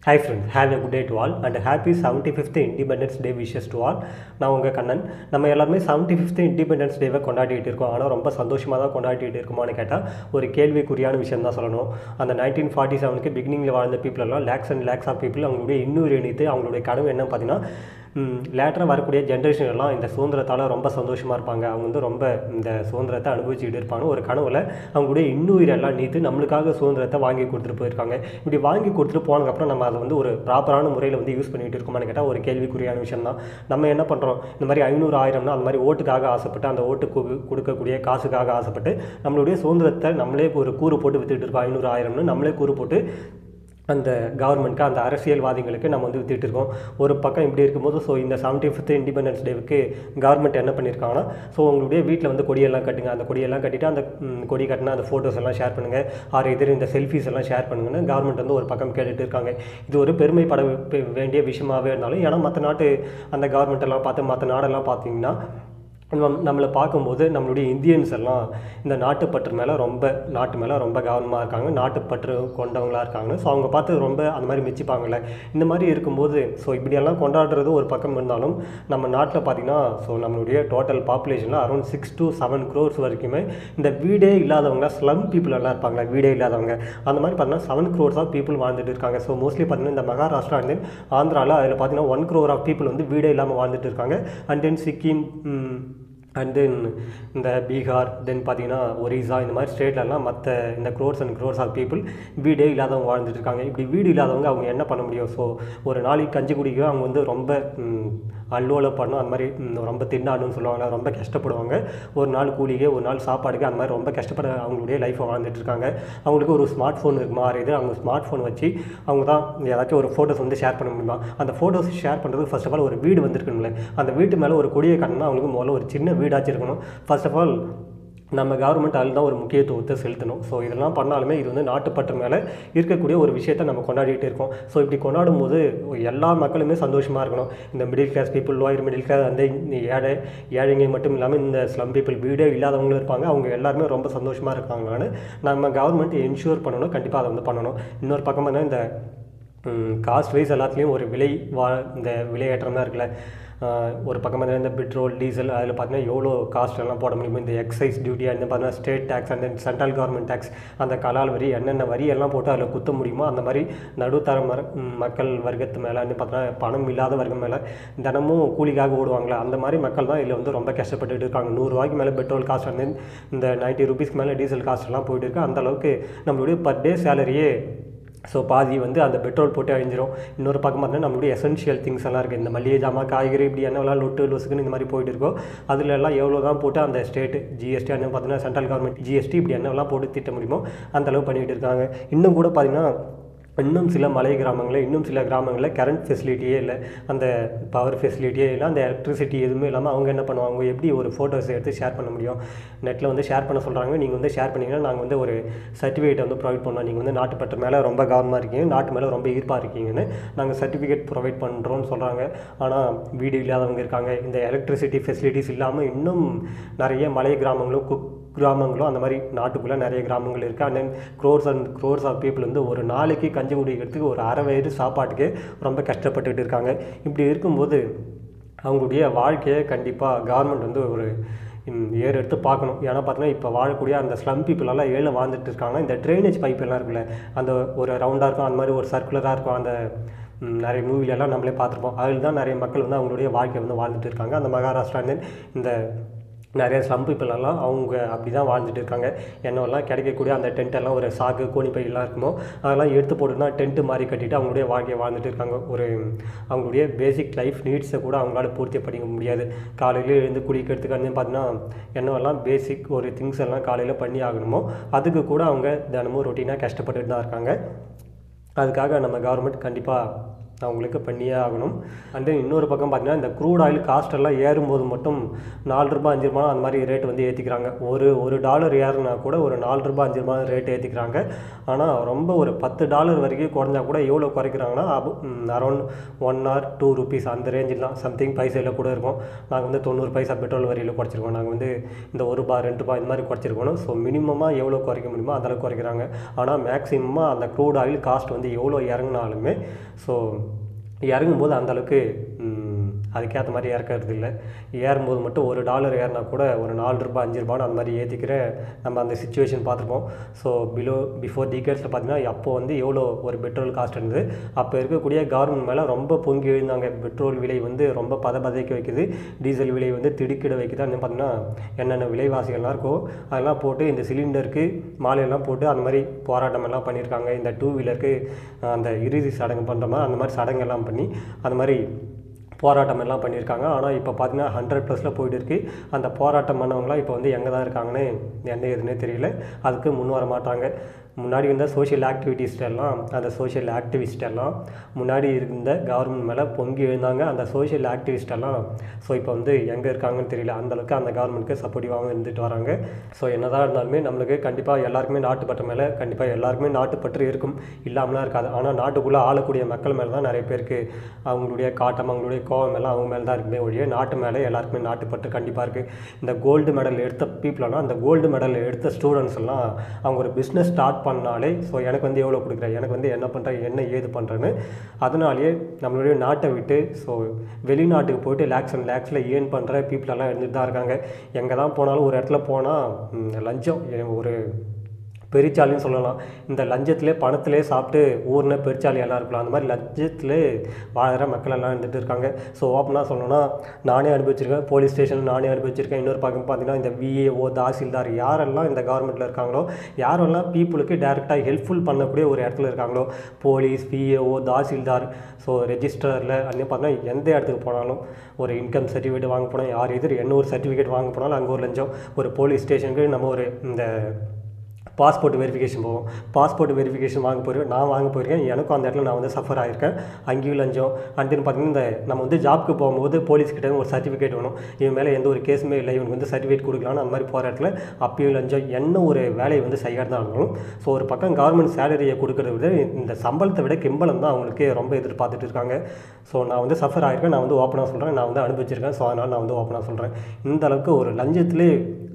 high friends have a good day to all and happy seventy fifth independence day wishes to all நான் உங்கள் கண்ணன் நம்ம எல்லாருமே seventy fifth independence டேவை கொண்டாடிட்டு இருக்கோம் ஆனால் ரொம்ப சந்தோஷமாக தான் கொண்டாடிட்டு இருக்கோமான்னு கேட்டால் ஒரு கேள்விக்குறியான விஷயம் தான் சொல்லணும் அந்த நைன்டீன் ஃபார்ட்டி செவனுக்கு பிகினிங்கில் வாழ்ந்த people எல்லாம் lakhs and lakhs of people அவங்களுடைய இன்னுயிர் இணைத்து அவங்களுடைய கனவு என்ன பார்த்தீங்கன்னா லேட்டராக வரக்கூடிய ஜென்ரேஷன் எல்லாம் இந்த சுதந்திரத்தால் ரொம்ப சந்தோஷமாக இருப்பாங்க அவங்க வந்து ரொம்ப இந்த சுதந்திரத்தை அனுபவிச்சுட்டு இருப்பாங்க ஒரு கனவுல அவங்களுடைய இன்னுயிரெல்லாம் நீத்து நம்மளுக்காக சுதந்திரத்தை வாங்கி கொடுத்துட்டு போயிருக்காங்க இப்படி வாங்கி கொடுத்துட்டு போனதுக்கப்புறம் நம்ம அதை வந்து ஒரு ப்ராப்பரான முறையில் வந்து யூஸ் பண்ணிட்டு இருக்கோமான்னு கேட்டால் ஒரு கேள்விக்குறியான விஷயம் தான் நம்ம என்ன பண்ணுறோம் இந்த மாதிரி ஐநூறு ஆயிரம்னா அந்த மாதிரி ஓட்டுக்காக ஆசைப்பட்டு அந்த ஓட்டு கு- கொடுக்கக்கூடிய காசுக்காக ஆசைப்பட்டு நம்மளுடைய சுதந்திரத்தை நம்மளே ஒரு கூறு போட்டு வித்துட்டு இருக்கோம் ஐநூறு ஆயிரம்னு நம்மளே கூறு போட்டு அந்த கவர்மெண்ட்க்கு அந்த அரசியல்வாதிகளுக்கு நம்ம வந்து வித்துட்டு இருக்கோம் ஒரு பக்கம் இப்படி இருக்கும்போது ஸோ இந்த செவன்ட்டி ஃபிஃப்த் இண்டிபெண்டன்ஸ் டேவுக்கு கவர்மெண்ட் என்ன பண்ணியிருக்காங்கன்னா ஸோ உங்களுடைய வீட்டில் வந்து கொடியெல்லாம் கட்டுங்க அந்த கொடியெல்லாம் கட்டிட்டு அந்த ம், கொடி கட்டினா அந்த ஃபோட்டோஸ் எல்லாம் ஷேர் பண்ணுங்கள் ஆறு எதிர் இந்த செல்ஃபிஸ் எல்லாம் ஷேர் பண்ணுங்கன்னு கவர்மெண்ட் வந்து ஒரு பக்கம் கேட்டுட்டு இருக்காங்க இது ஒரு பெருமைப்பட வே- வேண்டிய விஷயமாவே இருந்தாலும் ஏன்னா மற்ற நாட்டு அந்த கவர்மெண்ட் எல்லாம் பார்த்து மற்ற நாடெல்லாம் பார்த்தீங்கன்னா நம்ம நம்மளை பார்க்கும்போது நம்மளுடைய இந்தியன்ஸ் எல்லாம் இந்த நாட்டுப்பற்று மேலே ரொம்ப நாட்டு மேலே ரொம்ப கவனமாக இருக்காங்க நாட்டுப்பற்று கொண்டவங்களா இருக்காங்க ஸோ அவங்க பார்த்து ரொம்ப அந்த மாதிரி மெச்சிப்பாங்கல்ல இந்த மாதிரி இருக்கும்போது ஸோ இப்படியெல்லாம் கொண்டாடுறது ஒரு பக்கம் இருந்தாலும் நம்ம நாட்டில் பார்த்தீங்கன்னா ஸோ நம்மளுடைய டோட்டல் பாப்புலேஷனில் around six to seven crores வரைக்குமே இந்த வீடே இல்லாதவங்க ஸ்லம் பீப்புள் எல்லாம் இருப்பாங்களா வீடே இல்லாதவங்க அந்த மாதிரி பார்த்தீங்கன்னா செவன் க்ரோர்ஸ் ஆஃப் பீப்புள் வாழ்ந்துட்டு இருக்காங்க ஸோ மோஸ்ட்லி பார்த்தீங்கன்னா இந்த மகாராஷ்டிரா அண்ட் தென் ஆந்திராவில் அதில் பார்த்தீங்கன்னா ஒன் க்ரோர் ஆஃப் பீப்புள் வந்து வீடே இல்லாமல் வாழ்ந்துட்டு இருக்காங்க and then Sikkim and then இந்த பீகார் தென் பார்த்தீங்கன்னா ஒரிசா இந்த மாதிரி ஸ்டேட்லலாம் மற்ற இந்த crores and crores of people வீடே இல்லாதவங்க வாழ்ந்துட்டு இருக்காங்க இப்படி வீடு இல்லாதவங்க அவங்க என்ன பண்ண முடியும் ஸோ ஒரு நாளைக்கு கஞ்சி குடிக்க அவங்க வந்து ரொம்ப ம், அல்லோல பண்ணும் அந்த மாதிரி ம், ரொம்ப திண்டாடணும்னு சொல்லுவாங்க ரொம்ப கஷ்டப்படுவாங்க ஒரு நாள் கூலிக்கு ஒரு நாள் சாப்பாடுக்கு அந்த மாதிரி ரொம்ப கஷ்டப்பட அவங்களுடைய லைஃப்பை வாழ்ந்துட்டு இருக்காங்க அவங்களுக்கு ஒரு ஸ்மார்ட் ஃபோன் இருக்குமா இது அவங்க ஸ்மார்ட் ஃபோன் வச்சு அவங்க தான் ஏதாச்சும் ஒரு ஃபோட்டோஸ் வந்து ஷேர் பண்ண முடியுமா அந்த ஃபோட்டோஸ் ஷேர் பண்ணுறதுக்கு ஃபர்ஸ்ட் ஆஃப் ஆல் ஒரு வீடு வந்திருக்கணும்ல அந்த வீட்டு மேலே ஒரு கொடியை கட்டணும் அவங்களுக்கு முதல்ல ஒரு சின்ன வீடாச்சும் இருக்கணும் ஃபர்ஸ்ட் ஆஃப் ஆல் நம்ம கவர்மெண்ட் அதில் தான் ஒரு முக்கியத்துவத்தை செலுத்தணும் ஸோ இதெல்லாம் பண்ணாலுமே இது வந்து நாட்டுப்பற்று மேலே இருக்கக்கூடிய ஒரு விஷயத்தை நம்ம கொண்டாடிட்டு இருக்கோம் ஸோ இப்படி கொண்டாடும் போது எல்லா மக்களுமே சந்தோஷமாக இருக்கணும் இந்த middle class people lower middle class அந்த இந்த ஏழை ஏழைங்க மட்டும் இல்லாமல் இந்த ஸ்லம் பீப்புள் வீடே இல்லாதவங்களும் இருப்பாங்க அவங்க எல்லாருமே ரொம்ப சந்தோஷமாக இருக்காங்கன்னு நம்ம கவர்மெண்ட் என்ஷூர் பண்ணணும் கண்டிப்பாக அதை வந்து பண்ணணும் இன்னொரு பக்கம் பார்த்தீங்கன்னா இந்த காஸ்ட் வைஸ் எல்லாத்துலேயும் ஒரு விலை வா இந்த விலையேற்றம் தான் இருக்குல்ல ஆஹ் ஒரு பக்கம் பார்த்தீங்கன்னா இந்த பெட்ரோல் டீசல் அதில் பார்த்தீங்கன்னா எவ்வளோ காஸ்ட் எல்லாம் போட முடியுமோ இந்த எக்ஸைஸ் டியூட்டி அந்த பார்த்தீங்கன்னா state tax and then central government tax அந்த கலால் வரி என்னென்ன வரி எல்லாம் போட்டு அதில் குத்த முடியுமோ அந்த மாதிரி நடுத்தர மர ம், மக்கள் வர்க்கத்து மேலே வந்து பார்த்தீங்கன்னா பணம் இல்லாத வர்க்கம் மேலே தினமும் கூலிக்காக ஓடுவாங்களே அந்த மாதிரி மக்கள் தான் இதில் வந்து ரொம்ப கஷ்டப்பட்டுட்டு இருக்காங்க நூறுரூவாய்க்கு மேலே பெட்ரோல் காஸ்ட் வந்து இந்த நைன்ட்டி ருபீஸ்க்கு மேலே டீசல் காஸ்ட் எல்லாம் போயிட்டு இருக்கு அந்த அளவுக்கு நம்மளுடைய பர் டே சேலரியே ஸோ பாதி வந்து அந்த பெட்ரோல் போட்டு அழிஞ்சிரும் இன்னொரு பக்கம் பார்த்தீங்கன்னா நம்மளுடைய எசென்ஷியல் திங்ஸ் எல்லாம் இருக்குது இந்த மளிகை ஜாமான் காய்கறி இப்படி என்னவெல்லாம் லொட்டு லொசுக்குன்னு இந்த மாதிரி போயிட்டு இருக்கோ அதில் எல்லாம் எவ்வளோ தான் போட்டு அந்த ஸ்டேட் ஜிஎஸ்டி அந்த பார்த்தீங்கன்னா சென்ட்ரல் கவர்மெண்ட் ஜிஎஸ்டி இப்படி என்னவெல்லாம் போட்டு திட்ட முடியுமோ அந்த அளவு பண்ணிகிட்டு இருக்காங்க இன்னும் கூட பார்த்தீங்கன்னா இன்னும் சில மலை கிராமங்களில் இன்னும் சில கிராமங்களில் கரண்ட் ஃபெசிலிட்டியே இல்லை அந்த பவர் ஃபெசிலிட்டியே இல்லை அந்த எலக்ட்ரிசிட்டி எதுவுமே இல்லாமல் அவங்க என்ன பண்ணுவாங்க அவங்க எப்படி ஒரு ஃபோட்டோஸ் எடுத்து ஷேர் பண்ண முடியும் நெட்டில் வந்து ஷேர் பண்ண சொல்கிறாங்க நீங்கள் வந்து ஷேர் பண்ணீங்கன்னா நாங்கள் வந்து ஒரு சர்டிஃபிகேட் வந்து ப்ரொவைட் பண்ணோம் நீங்கள் வந்து நாட்டுப்பற்று மேலே ரொம்ப கவனமாக இருக்கீங்க நாட்டு மேலே ரொம்ப ஈர்ப்பாக இருக்கீங்கன்னு நாங்கள் சர்டிஃபிகேட் ப்ரொவைட் பண்ணுறோம்னு சொல்கிறாங்க ஆனால் வீடு இல்லாதவங்க இருக்காங்க இந்த எலக்ட்ரிசிட்டி ஃபெசிலிட்டிஸ் இல்லாமல் இன்னும் நிறைய மலை கிராமங்களும் கு கிராமங்களும் அந்த மாதிரி நாட்டுக்குள்ளே நிறைய கிராமங்கள் இருக்குது and then crores and crores of people வந்து ஒரு நாளைக்கு கஞ்சி குடிக்கிறதுக்கு ஒரு அரை வயிறு சாப்பாட்டுக்கே ரொம்ப கஷ்டப்பட்டுட்டு இருக்காங்க இப்படி இருக்கும்போது அவங்களுடைய வாழ்க்கையை கண்டிப்பாக கவர்மெண்ட் வந்து ஒரு ம், ஏறு எடுத்து பார்க்கணும் ஏன்னா பார்த்தீங்கன்னா இப்போ வாழக்கூடிய அந்த ஸ்லம் பீப்புளெல்லாம் ஏழை வாழ்ந்துட்டு இருக்காங்க இந்த ட்ரைனேஜ் பைப் எல்லாம் இருக்குல்ல அந்த ஒரு ரவுண்டாக இருக்கும் அந்த மாதிரி ஒரு சர்க்குலராக இருக்கும் அந்த ம், நிறைய மூவிலெல்லாம் நம்மளே பார்த்துருப்போம் அதில் தான் நிறைய மக்கள் வந்து அவங்களுடைய வாழ்க்கையை வந்து வாழ்ந்துட்டு இருக்காங்க அந்த மகாராஷ்டிரா and then இந்த நிறைய ஸ்லம் people எல்லாம் அவங்க அப்படி தான் வாழ்ந்துட்டு இருக்காங்க என்னவெல்லாம் கிடைக்கக்கூடிய அந்த tent எல்லாம் ஒரு சாக்கு கோணி பையெல்லாம் இருக்குமோ அதெல்லாம் எடுத்து போட்டுனா டென்ட்டு மாதிரி கட்டிட்டு அவங்களுடைய வாழ்க்கையை வாழ்ந்துட்டு இருக்காங்க ஒரு அவங்களுடைய பேசிக் லைஃப் நீட்ஸை கூட அவங்களால பூர்த்தி பண்ணிக்க முடியாது காலையில் எழுந்து குடிக்கிறதுக்கு வந்து பார்த்தீங்கன்னா என்னவெல்லாம் பேசிக் ஒரு திங்ஸ் எல்லாம் காலையில் பண்ணி ஆகணுமோ அதுக்கு கூட அவங்க தினமும் ரொட்டீனாக கஷ்டப்பட்டுட்டு தான் இருக்காங்க அதுக்காக நம்ம கவர்மெண்ட் கண்டிப்பாக அவங்களுக்கு பண்ணியே ஆகணும் அண்ட் தென் இன்னொரு பக்கம் பார்த்தீங்கன்னா இந்த க்ரூட் ஆயில் காஸ்ட் எல்லாம் ஏறும்போது மட்டும் நாலு ரூபாய் அஞ்சு ரூபாய் அந்த மாதிரி ரேட் வந்து ஏற்றிக்கிறாங்க ஒரு ஒரு டாலர் ஏறுனா கூட ஒரு நாலு ரூபாய் அஞ்சு ரூபாய் ரேட் ஏற்றிக்கிறாங்க ஆனால் ரொம்ப ஒரு பத்து டாலர் வரைக்கும் குறைஞ்சா கூட எவ்வளோ குறைக்கிறாங்கன்னா around one or two rupees அந்த ரேஞ்சில் தான் சம்திங் பைசையில் கூட இருக்கும் நாங்கள் வந்து தொண்ணூறு பைசா பெட்ரோல் வரியில் குறைச்சிருக்கோம் நாங்கள் வந்து இந்த ஒரு ரூபா ரெண்டு ரூபாய் இந்த மாதிரி குறைச்சிருக்கணும் ஸோ மினிமமாக எவ்வளோ குறைக்க முடியுமோ அந்தளவுக்கு குறைக்கிறாங்க ஆனால் மேக்ஸிமமாக அந்த க்ரூட் ஆயில் காஸ்ட் வந்து எவ்வளோ இறங்குனாலுமே ஸோ இறங்கும்போது அந்தளவுக்கு அதுக்கேற்ற மாதிரி இறக்கிறது இல்லை ஏறும்போது மட்டும் ஒரு டாலர் ஏறினா கூட ஒரு நாலு ரூபாய் அஞ்சு ரூபான்னு அந்த மாதிரி ஏற்றிக்கிற நம்ம அந்த சுச்சுவேஷன் பார்த்துருப்போம் ஸோ பிலோ பிஃபோர் டிகேட்ஸில் பார்த்தீங்கன்னா அப்போ வந்து எவ்வளோ ஒரு பெட்ரோல் காஸ்ட் இருந்தது அப்போ இருக்கக்கூடிய கவர்மெண்ட் மேலே ரொம்ப பொங்கி எழுந்தாங்க பெட்ரோல் விலை வந்து ரொம்ப பத பதைக்க வைக்குது டீசல் விலை வந்து திடுக்கிட வைக்குது அந்த பார்த்தீங்கன்னா என்னென்ன விலைவாசிகள்லாம் இருக்கோ அதெல்லாம் போட்டு இந்த சிலிண்டருக்கு மாலையெல்லாம் போட்டு அந்த மாதிரி போராட்டம் எல்லாம் பண்ணியிருக்காங்க இந்த டூ வீலருக்கு அந்த இறுதி சடங்கு பண்ணுற மாதிரி அந்த மாதிரி சடங்கெல்லாம் பண்ணி அந்த மாதிரி போராட்டம் எல்லாம் பண்ணியிருக்காங்க ஆனால் இப்போ பார்த்தீங்கன்னா ஹண்ட்ரட் ப்ளஸில் போயிட்டு இருக்கு அந்த போராட்டம் பண்ணவங்களாம் இப்போ வந்து எங்கே தான் இருக்காங்கன்னு என்ன ஏதுன்னே தெரியல அதுக்கு முன் வர மாட்டாங்க முன்னாடி இருந்த சோஷியல் ஆக்டிவிட்டீஸ்ட் எல்லாம் அந்த சோஷியல் ஆக்டிவிஸ்ட் எல்லாம் முன்னாடி இருந்த கவர்மெண்ட் மேலே பொங்கி எழுந்தாங்க அந்த சோஷியல் ஆக்டிவிஸ்ட் எல்லாம் ஸோ இப்போ வந்து எங்கே இருக்காங்கன்னு தெரியல அந்தளவுக்கு அந்த கவர்மெண்ட்டுக்கு சப்போர்ட்டிவாகவும் இருந்துட்டு வராங்க ஸோ என்னதான் இருந்தாலுமே நம்மளுக்கு கண்டிப்பாக எல்லாருக்குமே நாட்டுப்பற்று மேலே கண்டிப்பாக எல்லாருக்குமே நாட்டுப்பற்று இருக்கும் இல்லாமலாம் இருக்காது ஆனால் நாட்டுக்குள்ளே ஆளக்கூடிய மக்கள் மேலே தான் நிறைய பேருக்கு அவங்களுடைய காட்டம் அவங்களுடைய கோவம் எல்லாம் அவங்க மேலே தான் இருக்குமே ஒழிய நாட்டு மேலே எல்லாருக்குமே நாட்டுப்பற்று கண்டிப்பாக இருக்குது இந்த கோல்டு மெடல் எடுத்த பீப்புளெல்லாம் அந்த கோல்டு மெடல் எடுத்த ஸ்டூடெண்ட்ஸ் எல்லாம் அவங்க ஒரு பிஸ்னஸ் ஸ்டார்ட் பண்ணாலே ஸோ எனக்கு வந்து எவ்வளோ கொடுக்குறேன் எனக்கு வந்து என்ன பண்ணுறேன் என்ன ஏது பண்ணுறேன்னு அதனாலேயே நம்மளுடைய நாட்டை விட்டு ஸோ வெளிநாட்டுக்கு போயிட்டு லேக்ஸ் அண்ட் லேக்ஸில் ஏர்ன் பண்ணுற பீப்புளெல்லாம் இருந்துட்டு தான் இருக்காங்க எங்கே தான் போனாலும் ஒரு இடத்துல போனால் லஞ்சம் ஒரு பெருச்சாலின்னு சொல்லலாம் இந்த லஞ்சத்திலே பணத்திலே சாப்பிட்டு ஊர்ன பெருச்சாலி எல்லாம் இருக்கலாம் அந்த மாதிரி லஞ்சத்திலே வாழற மக்கள் எல்லாம் இருந்துட்டு இருக்காங்க ஸோ ஓப்பனாக சொல்லணும்னா நானே அனுபவிச்சிருக்கேன் போலீஸ் ஸ்டேஷன் நானே அனுபவிச்சிருக்கேன் இன்னொரு பக்கம் பார்த்தீங்கன்னா இந்த விஏஓ தாசில்தார் யாரெல்லாம் இந்த கவர்மெண்ட்டில் இருக்காங்களோ யாரெல்லாம் பீப்புளுக்கு டேரெக்டாக ஹெல்ப்ஃபுல் பண்ணக்கூடிய ஒரு இடத்துல இருக்காங்களோ போலீஸ் விஏஓ தாசில்தார் ஸோ ரெஜிஸ்டரில் அங்கே பார்த்தீங்கன்னா எந்த இடத்துக்கு போனாலும் ஒரு இன்கம் சர்டிஃபிகேட் வாங்க போனால் யார் எதிர் என்ன ஒரு சர்டிஃபிகேட் வாங்க போனாலும் அங்கே ஒரு லஞ்சம் ஒரு போலீஸ் ஸ்டேஷனுக்கு நம்ம ஒரு இந்த பாஸ்போர்ட் வெரிஃபிகேஷன் போவோம் பாஸ்போர்ட் வெரிஃபிகேஷன் வாங்க போயிருக்கேன் நான் வாங்க போயிருக்கேன் எனக்கும் அந்த இடத்துல நான் வந்து சஃபர் ஆகிருக்கேன் அங்கேயும் லஞ்சம் அண்ட் தென் பார்த்தீங்கன்னா இந்த நம்ம வந்து ஜாப்க்கு போகும்போது போலீஸ் கிட்ட ஒரு சர்டிஃபிகேட் வேணும் இவன் மேலே எந்த ஒரு கேஸுமே இல்லை இவனுக்கு வந்து சர்டிஃபிகேட் கொடுக்கலான்னு அந்த மாதிரி போகிற இடத்துல அப்பயும் லஞ்சம் என்ன ஒரு வேலையை வந்து செய்யறதா இருந்தாலும் ஸோ ஒரு பக்கம் கவர்மெண்ட் சேலரியை கொடுக்கறத விட இந்த சம்பளத்தை விட கிம்பளம் தான் அவங்களுக்கு ரொம்ப எதிர்பார்த்துட்டு இருக்காங்க ஸோ நான் வந்து சஃபர் ஆகிருக்கேன் நான் வந்து ஓப்பனாக சொல்கிறேன் நான் வந்து அனுபவிச்சிருக்கேன் ஸோ அதனால் நான் வந்து ஓப்பனாக சொல்கிறேன் இந்த அளவுக்கு ஒரு லஞ்சத்திலே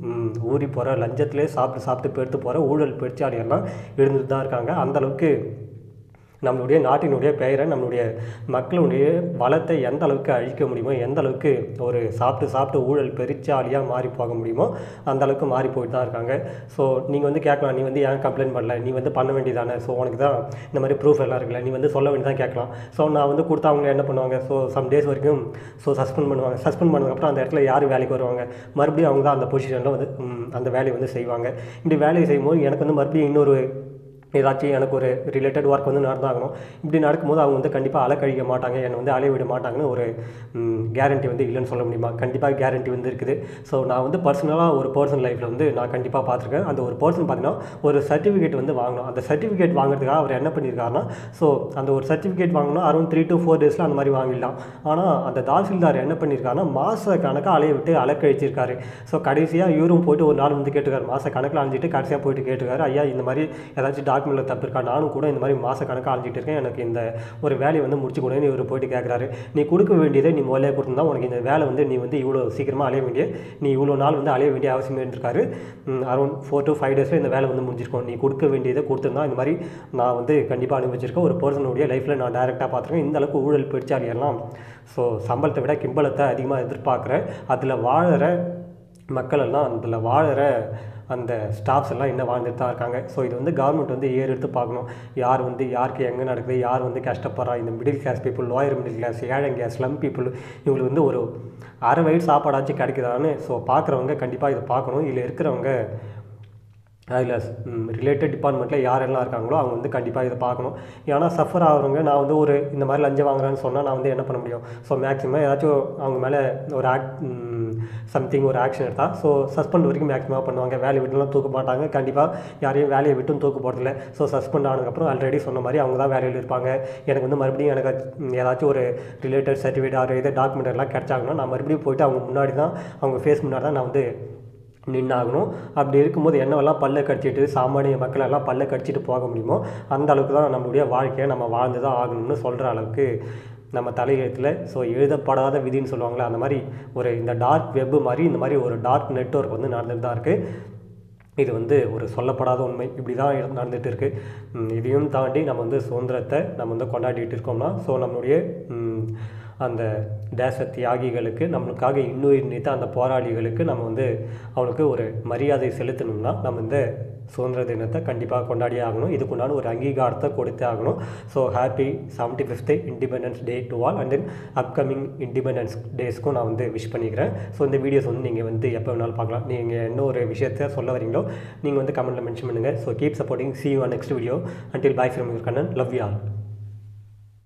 ஊறி போகிற லஞ்சத்திலே சாப்பிட்டு சாப்பிட்டு பெருத்து போகிற ஊழல் பெருச்சாடியெல்லாம் இருந்துட்டு தான் இருக்காங்க அந்தளவுக்கு நம்மளுடைய நாட்டினுடைய பெயரை நம்மளுடைய மக்களுடைய வளத்தை எந்த அளவுக்கு அழிக்க முடியுமோ எந்த அளவுக்கு ஒரு சாப்பிட்டு சாப்பிட்டு ஊழல் பெருச்சாலியாக மாறி போக முடியுமோ அந்த அளவுக்கு மாறி போயிட்டு தான் இருக்காங்க ஸோ நீங்கள் வந்து கேட்கலாம் நீ வந்து ஏன் கம்ப்ளைண்ட் பண்ணல நீ வந்து பண்ண வேண்டியதானே ஸோ உனக்கு தான் இந்த மாதிரி ப்ரூஃப் எல்லாம் இருக்குல்ல நீ வந்து சொல்ல வேண்டியதான் கேட்கலாம் ஸோ நான் வந்து கொடுத்தா அவங்க என்ன பண்ணுவாங்க ஸோ சம் டேஸ் வரைக்கும் ஸோ சஸ்பெண்ட் பண்ணுவாங்க சஸ்பெண்ட் பண்ணதுக்கப்புறம் அந்த இடத்துல யார் வேலைக்கு வருவாங்க மறுபடியும் அவங்க தான் அந்த பொசிஷனில் வந்து அந்த வேலையை வந்து செய்வாங்க இப்படி வேலையை செய்யும்போது எனக்கு வந்து மறுபடியும் இன்னொரு ஏதாச்சும் எனக்கு ஒரு ரிலேட்டட் ஒர்க் வந்து நடந்தாகணும் இப்படி நடக்கும்போது அவங்க வந்து கண்டிப்பாக அலைக்கழிக்க மாட்டாங்க என்னை வந்து அலைய விட மாட்டாங்கன்னு ஒரு கேரண்டி வந்து இல்லைன்னு சொல்ல முடியுமா கண்டிப்பாக கேரண்டி வந்து இருக்குது ஸோ நான் வந்து பர்சனலாக ஒரு பர்சன் லைஃப்பில் வந்து நான் கண்டிப்பாக பார்த்துருக்கேன் அந்த ஒரு பர்சன் பார்த்தீங்கன்னா ஒரு சர்டிஃபிகேட் வந்து வாங்கணும் அந்த சர்டிஃபிகேட் வாங்குறதுக்காக அவர் என்ன பண்ணியிருக்காருன்னா ஸோ அந்த ஒரு சர்டிஃபிகேட் வாங்கணும் அரௌண்ட் த்ரீ டு ஃபோர் டேஸில் அந்த மாதிரி வாங்கிடலாம் ஆனால் அந்த தாசில்தார் என்ன பண்ணியிருக்காருன்னா மாத கணக்காக அலைய விட்டு அலைக்கழிச்சிருக்காரு ஸோ கடைசியாக இவரும் போயிட்டு ஒரு நாள் வந்து கேட்டுக்காரு மாத கணக்கில் அழிஞ்சிட்டு கடைசியாக போயிட்டு கேட்டுக்காரு ஐயா இந்த மாதிரி ஏதாச்சும் டாக்குமெண்ட்டில் தப்பு இருக்கா நானும் கூட இந்த மாதிரி மாத கணக்காக அழிஞ்சிட்டு இருக்கேன் எனக்கு இந்த ஒரு வேலையை வந்து முடிச்சு கொடுன்னு இவர் போயிட்டு கேட்குறாரு நீ கொடுக்க வேண்டியதை நீ முதல்ல கொடுத்துருந்தா உனக்கு இந்த வேலை வந்து நீ வந்து இவ்வளோ சீக்கிரமாக அலைய வேண்டிய நீ இவ்வளோ நாள் வந்து அலைய வேண்டிய அவசியம் இருந்திருக்காரு அரௌண்ட் ஃபோர் டு ஃபைவ் டேஸில் இந்த வேலை வந்து முடிஞ்சிருக்கும் நீ கொடுக்க வேண்டியதை கொடுத்துருந்தா இந்த மாதிரி நான் வந்து கண்டிப்பாக அனுபவிச்சிருக்கேன் ஒரு பர்சனுடைய லைஃப்பில் நான் டேரெக்டாக பார்த்துருக்கேன் இந்த அளவுக்கு ஊழல் பிடிச்சாலியெல்லாம் ஸோ சம்பளத்தை விட கிம்பளத்தை அதிகமாக எதிர்பார்க்குறேன் அதில் வாழற மக்கள் எல்லாம் அதில் வாழற அந்த ஸ்டாஃப்ஸ் எல்லாம் என்ன வாழ்ந்துட்டு தான் இருக்காங்க ஸோ இது வந்து கவர்மெண்ட் வந்து ஏறு எடுத்து பார்க்கணும் யார் வந்து யாருக்கு எங்கே நடக்குது யார் வந்து கஷ்டப்படுறா இந்த middle class people lower middle class ஏழைங்க ஸ்லம் பீப்புள் இவங்களுக்கு வந்து ஒரு அரை வயிறு சாப்பாடாச்சும் கிடைக்குதான்னு ஸோ பார்க்குறவங்க கண்டிப்பாக இதை பார்க்கணும் இதில் இருக்கிறவங்க அதில் ரிலேட்டட் டிபார்ட்மெண்ட்டில் யாரெல்லாம் இருக்காங்களோ அவங்க வந்து கண்டிப்பாக இதை பார்க்கணும் ஏன்னா சஃபர் ஆகிறவங்க நான் வந்து ஒரு இந்த மாதிரி லஞ்சம் வாங்குறேன்னு சொன்னால் நான் வந்து என்ன பண்ண முடியும் ஸோ மேக்ஸிமம் ஏதாச்சும் அவங்க மேலே ஒரு ஆக்ட் சம்திங் ஒரு ஆக்ஷன் எடுத்தால் ஸோ சஸ்பெண்ட் வரைக்கும் மேக்ஸிமம் பண்ணுவாங்க வேலையை விட்டுலாம் தூக்க மாட்டாங்க கண்டிப்பாக யாரையும் வேலையை விட்டும் தூக்க போகிறதில்ல ஸோ சஸ்பெண்ட் ஆனதுக்கப்புறம் ஆல்ரெடி சொன்ன மாதிரி அவங்க தான் வேலையில் இருப்பாங்க எனக்கு வந்து மறுபடியும் எனக்கு ம், ஏதாச்சும் ஒரு ரிலேட்டட் சர்டிஃபிகேட் ஆறு இது டாக்குமெண்ட் எல்லாம் கிடச்சாங்கன்னா நான் மறுபடியும் போயிட்டு அவங்க முன்னாடி தான் அவங்க ஃபேஸ் முன்னாடி தான் நான் வந்து நின்னாகணும் அப்படி இருக்கும்போது என்னவெல்லாம் பல்ல கடிச்சிட்டு சாமானிய மக்கள் எல்லாம் பல்ல கடிச்சிட்டு போக முடியுமோ அந்த அளவுக்கு தான் நம்மளுடைய வாழ்க்கையை நம்ம வாழ்ந்து தான் ஆகணும்னு சொல்கிற அளவுக்கு நம்ம தலையெழுத்தில் ஸோ எழுதப்படாத விதின்னு சொல்லுவாங்களே அந்த மாதிரி ஒரு இந்த டார்க் வெப் மாதிரி இந்த மாதிரி ஒரு டார்க் நெட்வொர்க் வந்து நடந்துட்டு தான் இருக்குது இது வந்து ஒரு சொல்லப்படாத உண்மை இப்படி தான் இரு- நடந்துட்டு இருக்கு ம், இதையும் தாண்டி நம்ம வந்து சுதந்திரத்தை நம்ம வந்து கொண்டாடிட்டு இருக்கோம்னா ஸோ நம்மளுடைய ம், அந்த தேச தியாகிகளுக்கு நம்மளுக்காக இன்னுயிர் நீத்த அந்த போராளிகளுக்கு நம்ம வந்து அவனுக்கு ஒரு மரியாதை செலுத்தணும்னா நம்ம இந்த சுதந்திர தினத்தை கண்டிப்பாக கொண்டாடியே ஆகணும் இதுக்குண்டான ஒரு அங்கீகாரத்தை கொடுத்தே ஆகணும் so happy seventy fifth independence day to all and then upcoming independence டேஸ்க்கும் நான் வந்து விஷ் பண்ணிக்கிறேன் ஸோ இந்த வீடியோஸ் வந்து நீங்கள் வந்து எப்போ வேணாலும் பார்க்கலாம் நீங்கள் என்ன ஒரு விஷயத்தை சொல்ல வரீங்களோ நீங்கள் வந்து கமெண்ட்டில் மென்ஷன் பண்ணுங்கள் so keep supporting see you next video until bye from your Kannan love you all